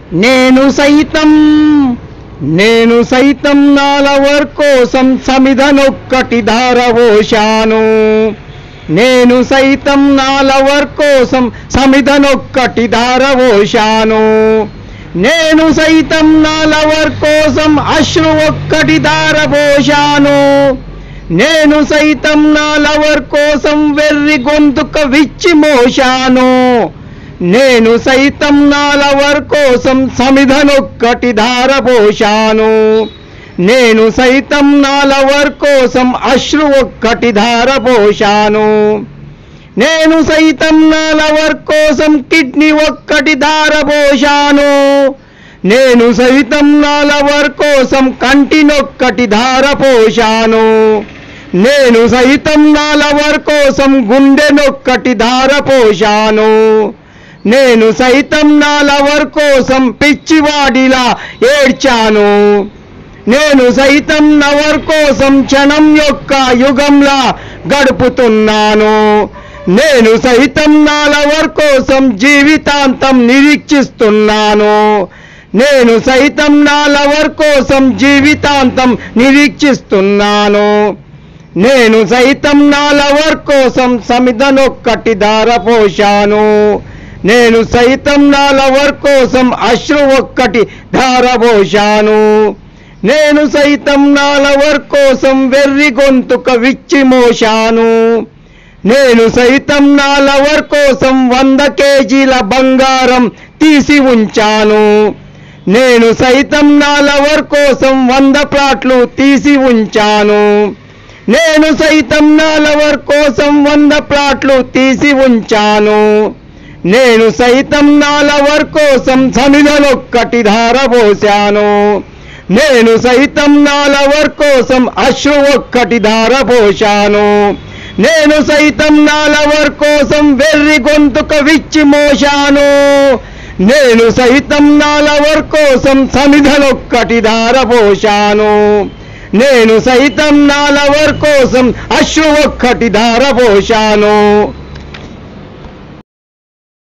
నేను సైతం నేను సైతం నా లవర్ కోసం సమిధనొక్కటి ధారవోశాను నేను సైతం నా లవర్ కోసం సమిధనొక్కటి ధారవోశాను నేను సైతం నా లవర్ కోసం అశ్రు ఒక్కటి ధారపోశాను నేను సైతం నా లవర్ కోసం వెర్రి గొంతుక విచ్చి మోశాను నేను సైతం నా లవర్ కోసం సమిధనొక్కటి ధారపోశాను నేను సైతం నా లవర్ కోసం అశ్రు ఒక్కటి ధారపోశాను నేను సైతం నా లవర్ కోసం కిడ్నీ ఒక్కటి ధారపోశాను నేను సైతం నా లవర్ కోసం కంటినొక్కటి ధారపోశాను నేను సైతం నా లవర్ కోసం గుండెనొక్కటి ధారపోశాను నేను సైతం నా లవర్ కోసం పిచ్చివాడిలా ఏడ్చాను నేను సైతం నవర్ కోసం క్షణం యొక్క యుగంలా గడుపుతున్నాను నేను సైతం నా లవర్ కోసం జీవితాంతం నిరీక్షిస్తున్నాను నేను సైతం నా లవర్ కోసం జీవితాంతం నిరీక్షిస్తున్నాను నేను సైతం నా లవర్ కోసం సమిధనొక్కటి ధారపోశాను నేను సైతం నా లవర్ కోసం అశ్రు ఒక్కటి ధారపోశాను నేను సైతం నా లవర్ కోసం వెర్రి గొంతుక విచ్చి మోశాను నేను సైతం నా లవర్ కోసం వంద కేజీల బంగారం తీసి ఉంచాను నేను సైతం నా లవర్ కోసం వంద ప్లాట్లు తీసి ఉంచాను నేను సైతం నా లవర్ కోసం వంద ప్లాట్లు తీసి ఉంచాను నేను సైతం నా లవర్ కోసం సమిధలొక్కటి ధారపోశాను నేను సైతం నా లవర్ కోసం అశ్రు ఒక్కటి ధారపోశాను నేను సైతం నా లవర్ కోసం వెర్రి గొంతుక విచ్చి మోశాను నేను సైతం నా లవర్ కోసం సమిధలొక్కటి ధారపోశాను నేను సైతం నా లవర్ కోసం అశ్రు ఒక్కటి ధారపోశాను